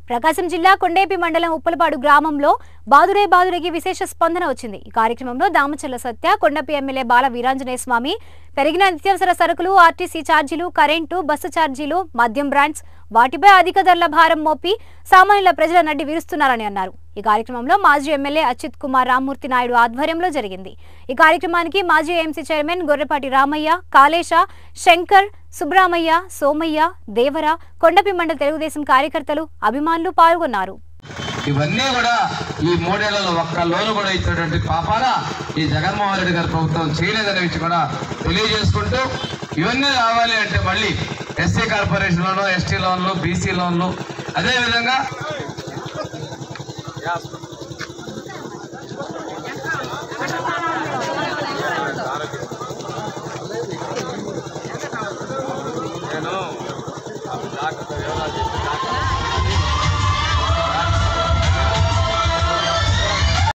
ప్రకాశం జిల్లా కొండేపి మండలం ఉప్పలపాడు గ్రామంలో బాదురే బాదురేకి విశేష స్పందన వచ్చింది ఈ కార్యక్రమంలో దామచల్ల సత్య కొండపి ఎమ్మెల్యే బాల వీరాంజనేయ స్వామి పెరిగిన నిత్యావసర సరుకులు ఆర్టీసీ ఛార్జీలు కరెంటు బస్సు ఛార్జీలు మద్యం బ్రాండ్స్ వాటిపై అధిక ధరల భారం మోపి సామాన్యుల ప్రజల నడ్డి విరుస్తున్నారని అన్నారు ఈ కార్యక్రమంలో మాజీ ఎమ్మెల్యే అచ్యుత్ కుమార్ రామ్మూర్తి నాయుడు ఆధ్వర్యంలో జరిగింది ఈ కార్యక్రమానికి మాజీ ఎంసీ చైర్మన్ గొర్రెపాటి రామయ్య కాళేశ శంకర్ సుబ్రామయ్య సోమయ్య దేవర కొండపి మండల తెలుగుదేశం కార్యకర్తలు అభిమానులు పాల్గొన్నారు ఇవన్నీ కూడా ఈ మూడేళ్లలో ఒక్క లోను కూడా ఇచ్చినటువంటి పాపాన ఈ జగన్మోహన్ రెడ్డి గారి ప్రభుత్వం చేయలేదనే విషయం కూడా తెలియజేసుకుంటూ ఇవన్నీ రావాలి అంటే మళ్ళీ ఎస్సీ కార్పొరేషన్ లోను ఎస్టీ లోన్లు బీసీ లోన్లు అదేవిధంగా